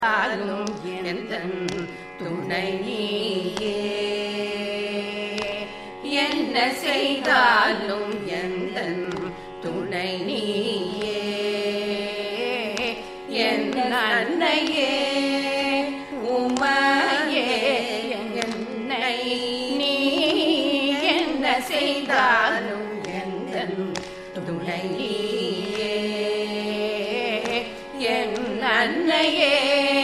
ஆளும் எந்தன் துணை நீயே என்ன செய்தாலும் எந்தன் துணை நீயே என் அன்னையே உமையே என்னை நீ என்ன செய்தாலும் எந்தன் துணை நீயே என் அன்னையே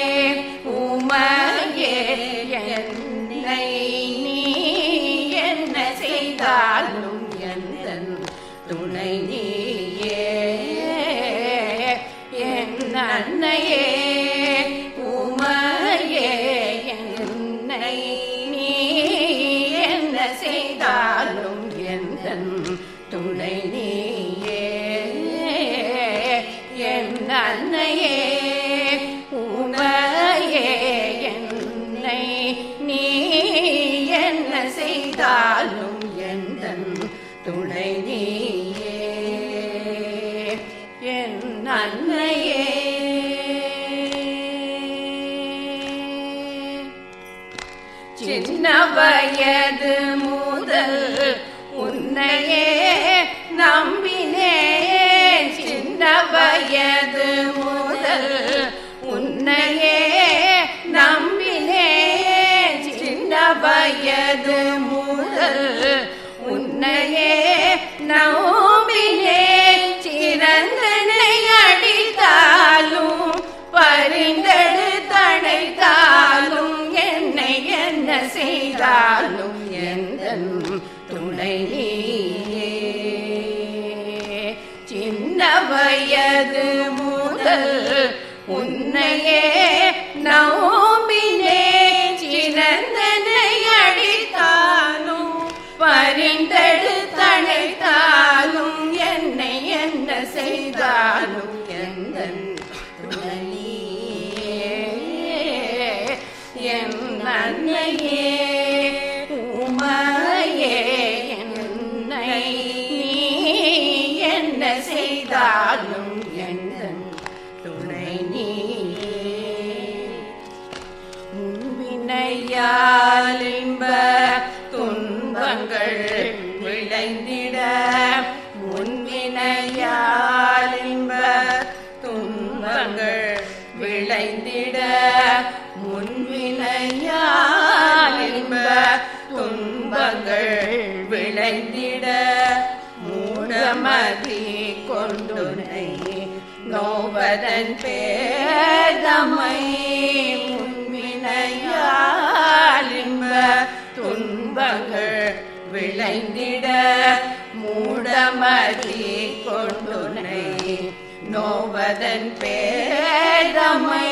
உமையே என்னை நீ என்ன செய்தாலும் எந்தன் துணை நீயே என் அன்னையே உமையே என்னை நீ என்ன செய்தாலும் எந்தன் துணை நீயே என் அன்னையே உமையே என்னை நீ என்ன செய்தாலும் எந்தன் துணை நீயே என் அன்னையே சின்ன வயது முதல் உன்னையே நம்பினேன் சின்ன வயது முதல் உன்னையே நம்பினேன் சின்ன வயது முதல் உன்னையே நம்பினேன் சிறந்தனை அடித்தாலும் பரிந்தெடு தடைத்தாலும் என்னை என்ன செய்தாலும் எந்த துணை நீயே சின்ன வயது முதல் உன்னையே நோம்பினே சிறந்தனை அடித்தாலும் பரிந்தெடு தடைத்தாலும் என்னை என்ன செய்தாலும் எந்த துணை நீயே என் அன்னையே உமையே என்னை நீ என்ன செய்தாலும் என் துணை நீயே முன்வினையால் இன்ப துன்பங்கள் விளைந்திட முன்வினையால் இன்ப துன்பங்கள் விளைந்திட முன்வினையால் இன்ப துன்பங்கள் விளைந்திட மூடமதி கொண்டுனை நோவதன் பேதமை முன்வினையால் இன்ப துன்பங்கள் விளைந்திட மூடமதி கொண்டுனை நோவதன் பேதமை